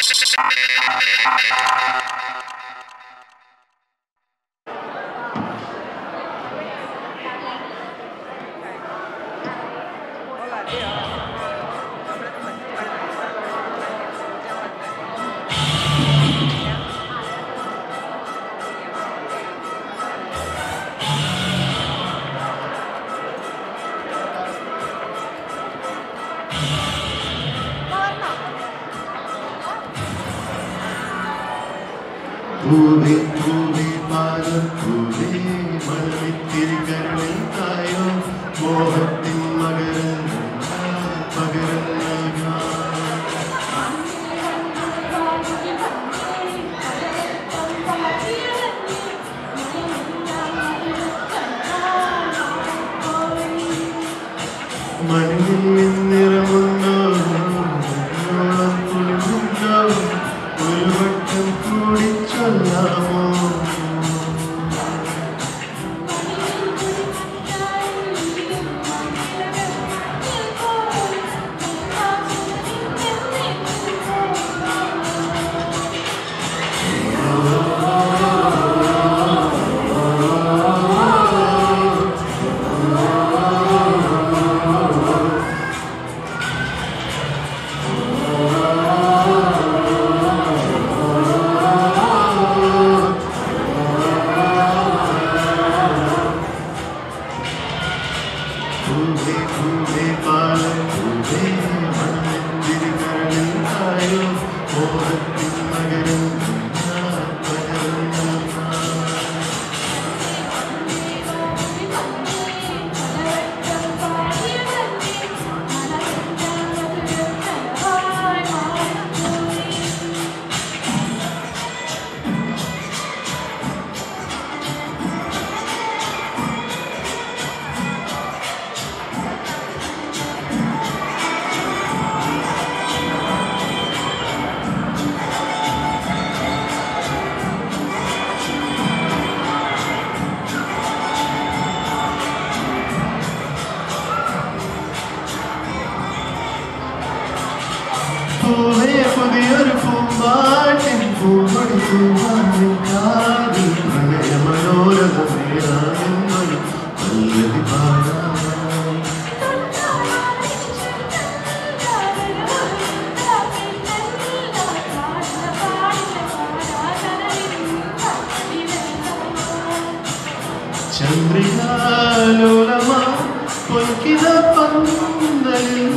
പൂവേ പൂവേ പാലം പൂവേ മണമിത്തിരി കരളിൽ തായോ മോഹത്തിൻ മകരം പകരം നൽകാം മണ്ണിൽ നിന്നിറമുണ്ടോ മണ്ണോളം കുളിരുണ്ടോ ഒരു വട്ടം കൂടി ചൊല്ലാമോ പൂവേ പൂവേ പാലം പൂവേ മണ്ണിത്തിരി കരളിൽ തായോ മോഹത്തിൻ മകരം പകരം നൽകാം പൂവേ പുതിയൊരു പൂമ്പാട്ടിൻ പൂവടി പൂവാനിൻ കാതിൽ പ്രണയ മനോരഥമേറായെന്നൊരു പല്ലവി പാടാം ചന്ദ്രികാലോലമാ പൊൽക്കിത പന്തലിൽ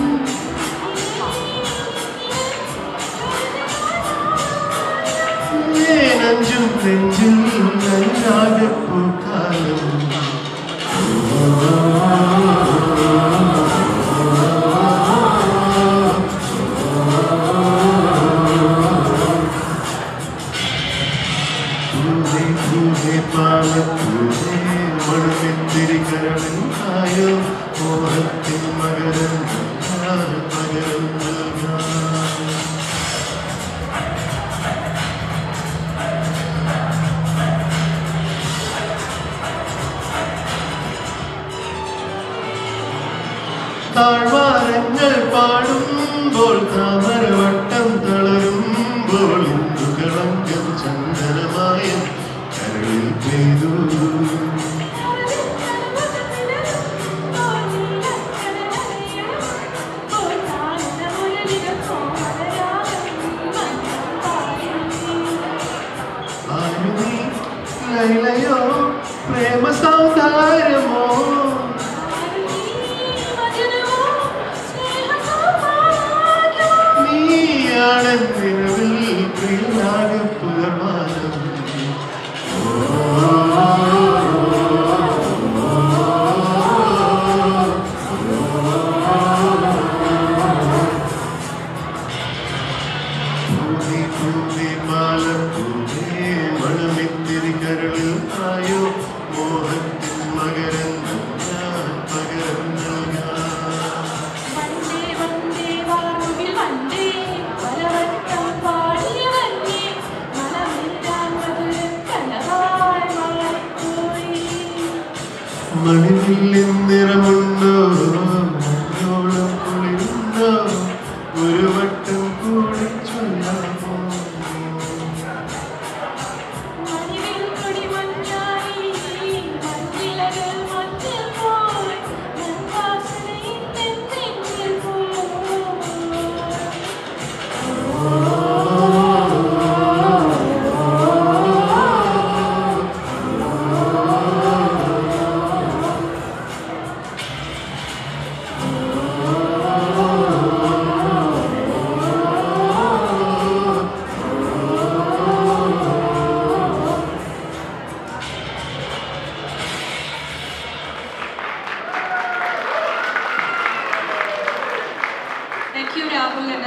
നെഞ്ചും നെഞ്ചിൽ നല്ലാകപ്പൂക്കാലം പൂവേ പൂവേ പാലപ്പൂവേ മണമെത്തിരി കരളിൽ ആയോ മോഹത്തിൻ മകരം പകരം നൽകാം താഴ്വാരങ്ങൾ പാടുമ്പോൾ താമരവട്ടം തളരുമ്പോൾ ഇന്ദുകളങ്കം ചന്ദനമായ കരളിൽ പെയ്തു ആരുണി ലൈലയോ പ്രേമ സൗന്ദര്യമോ നീയാണ് നിലവിൽ പ്രിയനാക പുലർമാനം പൂവേ പൂവേ മാലപ്പൂവേ മണമിത്തിരി കരളിൽ ആയോ മോഹത്തിൻ മകരം നൽകാൻ പകരം നൽകാം മണിവില്ലിൻ നിറമുണ്ടോ മഞ്ഞോളം കുളിരുണ്ടോ ഒരു വട്ടം കൂടി ചൊല്ലാമോ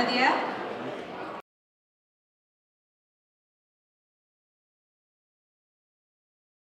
മതിയാ